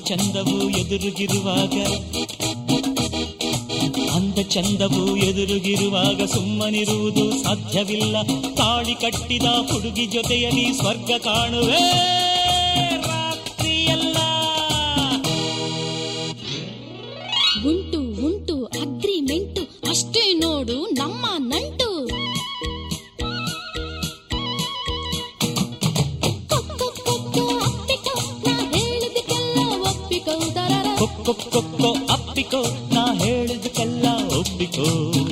ಚಂದವು ಎದುರುಗಿರುವಾಗ ಅಂದ ಚಂದವು ಎದುರುಗಿರುವಾಗ ಸುಮ್ಮನಿರುವುದು ಸಾಧ್ಯವಿಲ್ಲ ತಾಳಿ ಕಟ್ಟಿದ ಹುಡುಗಿ ಜೊತೆಯಲ್ಲಿ ಸ್ವರ್ಗ ಕಾಣುವೆ ರಾತ್ರಿಯಲ್ಲ ಉಂಟು ಉಂಟು ಅಗ್ರಿಮೆಂಟು ಅಷ್ಟೇ ನೋಡು ನಮ್ಮ ನಂಟು ಕೊಕ್ಕೊ ಕೊಕ್ಕೊ ಅಪ್ಪಿಕೊ ನಾ ಹೇಳಿದಕ್ಕೆಲ್ಲ ಒಪ್ಪಿಕೋ ದರರ ಕೊಕ್ಕೊ ಕೊಕ್ಕೊ ಅಪ್ಪಿಕೋ ನಾ ಹೇಳಿದಕ್ಕೆಲ್ಲ ಒಪ್ಪಿಕೋ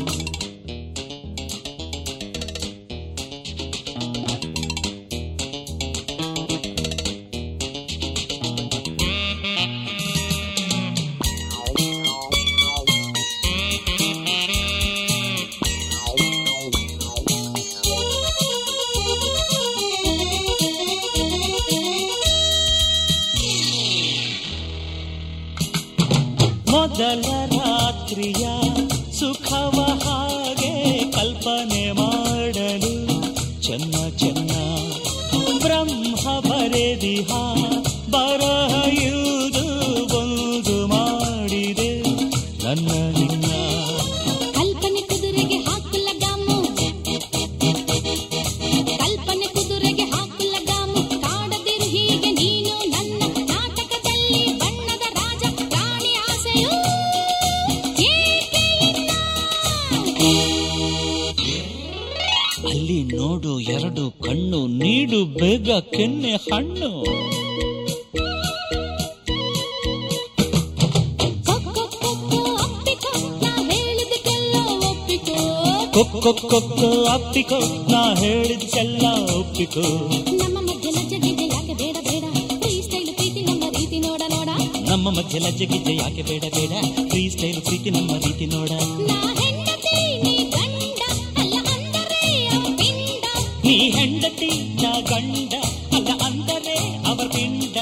ಮೊದಲ ರಾತ್ರಿಯ ಸುಖವ ಹಾಗೆ ಕಲ್ಪನೆ ಮಾಡಲು ಚೆನ್ನ ಚೆನ್ನ ಬ್ರಹ್ಮ ಬರೆದಿಹ ಬರಹ ಇರುವುದು ಒಂದು ಮಾಡಿದೆ ನನ್ನ ನಿನ್ನ ಕಲ್ಪನೆ ಕುದುರೆಗೆ ಹಾಕುಲ ಗಾಮು ಕಲ್ಪನೆ ಕುದುರೆಗೆ ಹಾಕುಲ ಗಾಮು ಕಾಡದಿರು ಹೀಗೆ ನೀನು ನನ್ನ ನಾಟಕದಲ್ಲಿ ಬಣ್ಣದ ರಾಜ ರಾಣಿ ಆಸೆಯು ಏಕೆ ಇನ್ನ? ಅಲ್ಲಿ ನೋಡು ಎರಡು ಕಣ್ಣು ನೀಡು ಬೇಗ ಕೆನ್ನೆ ಹಣ್ಣು ಕೊಕ್ಕೊ ಕೊಕ್ಕೊ ಅಪ್ಪಿಕೊ ನಾ ಹೇಳಿದಕ್ಕೆಲ್ಲ ಒಪ್ಪಿಕೋ ಕೊಕ್ಕೊ ಕೊಕ್ಕೊ ಅಪ್ಪಿಕೋ ನಾ ಹೇಳಿದಕ್ಕೆಲ್ಲ ಒಪ್ಪಿಕೋ ನಮ್ಮ ಮಧ್ಯೆ ಲಜ್ಜೆಗಿದೆ ಯಾಕೆ ಬೇಡ ಬೇಡ ಫ್ರೀ ಸ್ಟೈಲ್ ಪ್ರೀತಿ ನಮ್ಮ ರೀತಿ ನೋಡ ನೋಡ ನಮ್ಮ ಮಧ್ಯೆ ಲಜ್ಜೆಗಿಜ್ಜೆ ಯಾಕೆ ಬೇಡ ಬೇಡ ಫ್ರೀ ಸ್ಟೈಲ್ ಪ್ರೀತಿ ನಮ್ಮ ರೀತಿ ನೋಡ ನಾ ಹೆಂಡತಿ ನೀ ಗಂಡ ಅಲ್ಲ ಅಂದರೆ ಅವ ಪಿಂಡ ನೀ ಹೆಂಡತಿ ನಾ ಗಂಡ ಅಲ್ಲ ಅಂದರೆ ಅವರ ಪಿಂಡ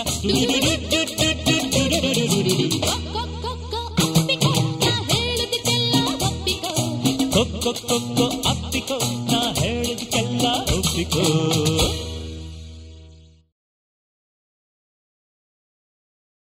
ಕೊಕ್ಕೊ ಕೊಕ್ಕೊ ಅಪ್ಪಿಕೊ ನಾ ಹೇಳಿದಕ್ಕೆಲ್ಲ ಒಪ್ಪಿಕೋ ಕೊಕ್ಕೊ ಕೊಕ್ಕೊ ಅಪ್ಪಿಕೋ ನಾ ಹೇಳಿದಕ್ಕೆಲ್ಲ ಒಪ್ಪಿಕೋ